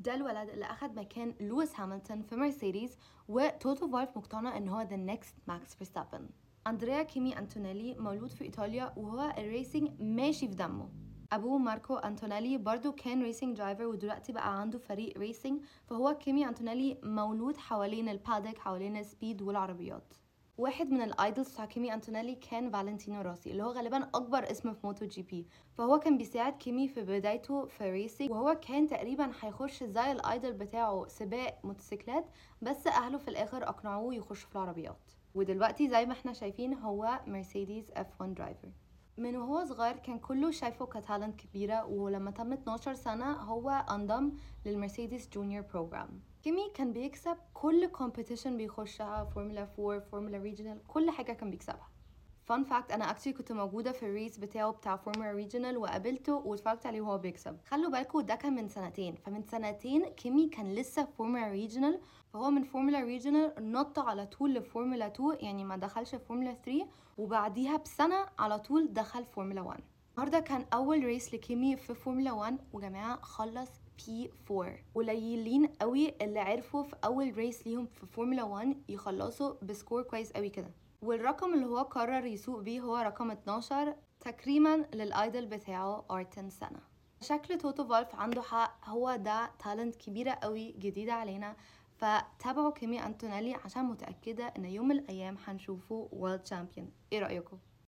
ده الولد اللي اخد مكان لويس هامilton في مرسيدس وتوتو فولف مقتنع ان هو ذا نيكست ماكس فيرستابن اندريا كيمي انتونيلي مولود في ايطاليا وهو الريسنج ماشي في دمه ابوه ماركو انتونيلي برضو كان ريسنج درايفر ودلوقتي بقى عنده فريق ريسنج فهو كيمي انتونيلي مولود حوالين البادك حوالين السبيد والعربيات واحد من الايدلز بتاع كيمي انتونيلي كان فالنتينو روسي اللي هو غالبا اكبر اسم في موتو جي بي فهو كان بيساعد كيمي في بدايته في ريسنج وهو كان تقريبا هيخش زي الايدل بتاعه سباق موتوسيكلات بس اهله في الاخر اقنعوه يخش في العربيات ودلوقتي زي ما احنا شايفين هو مرسيدس اف 1 درايفر من وهو صغير كان كله شايفه كتالنت كبيرة ولما تم 12 سنة هو انضم للمرسيدس جونيور بروجرام كيمي كان بيكسب كل كومبيتيشن بيخشها فورمولا 4 فورمولا ريجونال كل حاجة كان بيكسبها فان فاكت انا اكشلي كنت موجوده في الريس بتاعه بتاع فورمولا ريجونال وقابلته واتفرجت عليه وهو بيكسب خلوا بالكم ده كان من سنتين فمن سنتين كيمي كان لسه فورمولا ريجونال فهو من فورمولا ريجونال نط على طول لفورمولا 2 يعني ما دخلش فورمولا 3 وبعديها بسنه على طول دخل فورمولا 1 النهارده كان اول ريس لكيمي في فورمولا 1 وجماعه خلص بي 4 قليلين قوي اللي عرفوا في اول ريس ليهم في فورمولا 1 يخلصوا بسكور كويس قوي كده والرقم اللي هو قرر يسوق بيه هو رقم 12 تكريما للايدل بتاعه ارتن سنة شكل توتو فولف عنده حق هو ده تالنت كبيرة قوي جديدة علينا فتابعوا كيمي انتونيلي عشان متأكدة ان يوم من الايام هنشوفه وورلد شامبيون ايه رأيكم؟